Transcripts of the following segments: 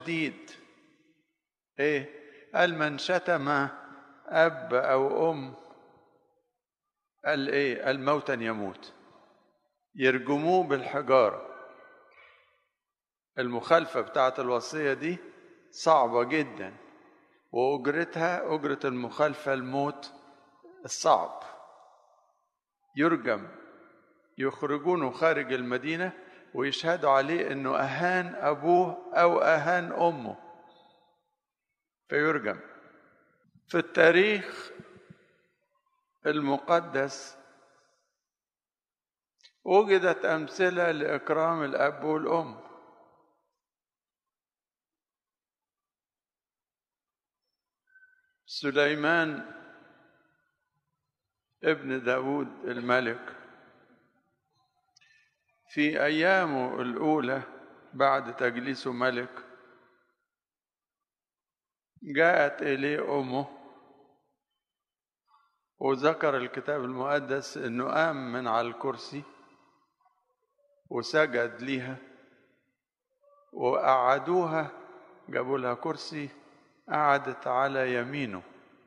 شديد ايه قال من شتم اب او ام قال ايه قال موتا يموت يرجموه بالحجاره المخالفه بتاعه الوصيه دي صعبه جدا واجرتها اجره المخالفه الموت الصعب يرجم يخرجونه خارج المدينه ويشهدوا عليه انه اهان ابوه او اهان امه فيرجم في التاريخ المقدس وجدت امثله لاكرام الاب والام سليمان ابن داود الملك في ايامه الاولى بعد تجليسه ملك جاءت اليه امه وذكر الكتاب المقدس انه قام من على الكرسي وسجد ليها وقعدوها جابوا لها كرسي قعدت على يمينه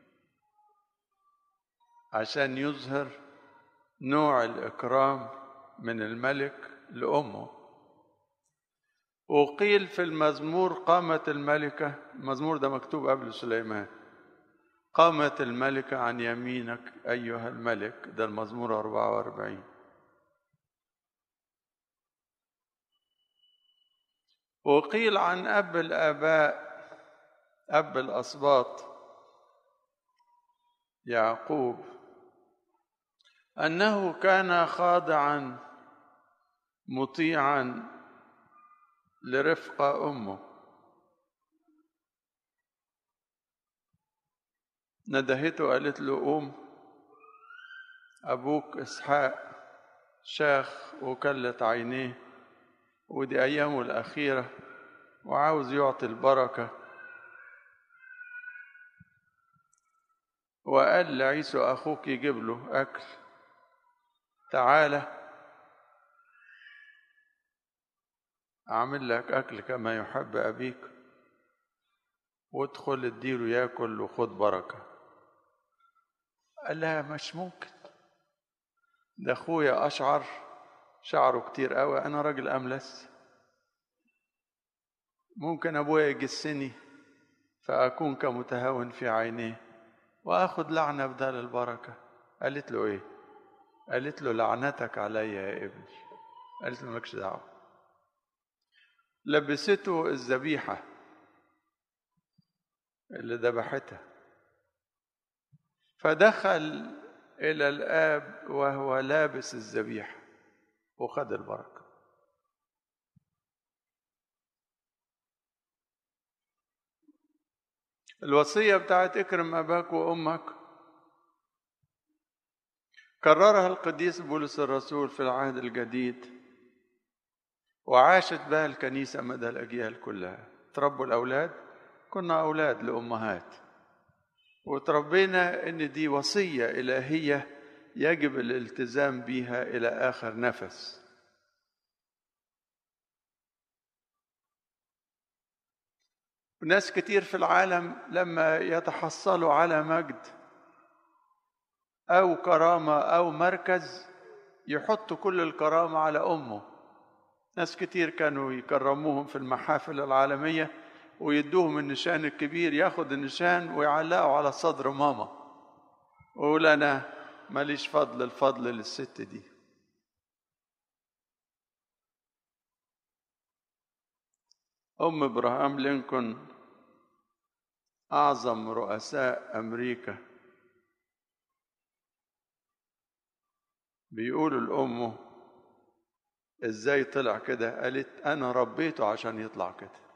عشان يظهر نوع الاكرام من الملك لامه وقيل في المزمور قامت الملكه المزمور ده مكتوب قبل سليمان قامت الملكة عن يمينك أيها الملك ده المزمور 44 وقيل عن أب الآباء أب الأسباط يعقوب أنه كان خاضعا مطيعا لرفق أمه ندهته قالت له قوم أبوك إسحاق شاخ وكلت عينيه ودي أيامه الأخيرة وعاوز يعطي البركة وقال لعيسو أخوك يجيب له أكل تعالى أعمل لك أكل كما يحب أبيك وادخل اديله ياكل وخد بركة قال لها مش ممكن ده أخويا أشعر شعره كتير قوي أنا راجل أملس ممكن أبويا يجسني فأكون كمتهاون في عينيه وآخد لعنة بدل البركة قالت له إيه قالت له لعنتك علي يا ابني قالت له مالكش دعوة لبسته الذبيحة اللي ذبحتها فدخل إلى الآب وهو لابس الذبيحة وخد البركة الوصية بتاعت اكرم أباك وأمك كررها القديس بولس الرسول في العهد الجديد وعاشت بها الكنيسة مدى الأجيال كلها تربوا الأولاد كنا أولاد لأمهات وتربينا إن دي وصية إلهية يجب الالتزام بها إلى آخر نفس ناس كتير في العالم لما يتحصلوا على مجد أو كرامة أو مركز يحطوا كل الكرامة على أمه ناس كتير كانوا يكرموهم في المحافل العالمية ويدوهم النشان الكبير ياخد النشان ويعلقه على صدر ماما ويقول أنا ماليش فضل الفضل للست دي أم إبراهام لينكولن أعظم رؤساء أمريكا بيقولوا لأمه إزاي طلع كده قالت أنا ربيته عشان يطلع كده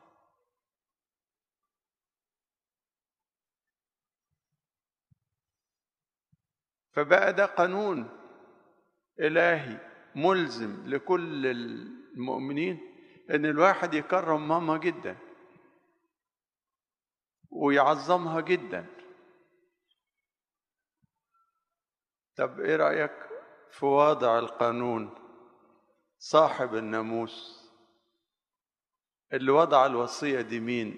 فبقى ده قانون إلهي ملزم لكل المؤمنين إن الواحد يكرم ماما جدا ويعظمها جدا طب إيه رأيك في وضع القانون صاحب الناموس اللي وضع الوصية دي مين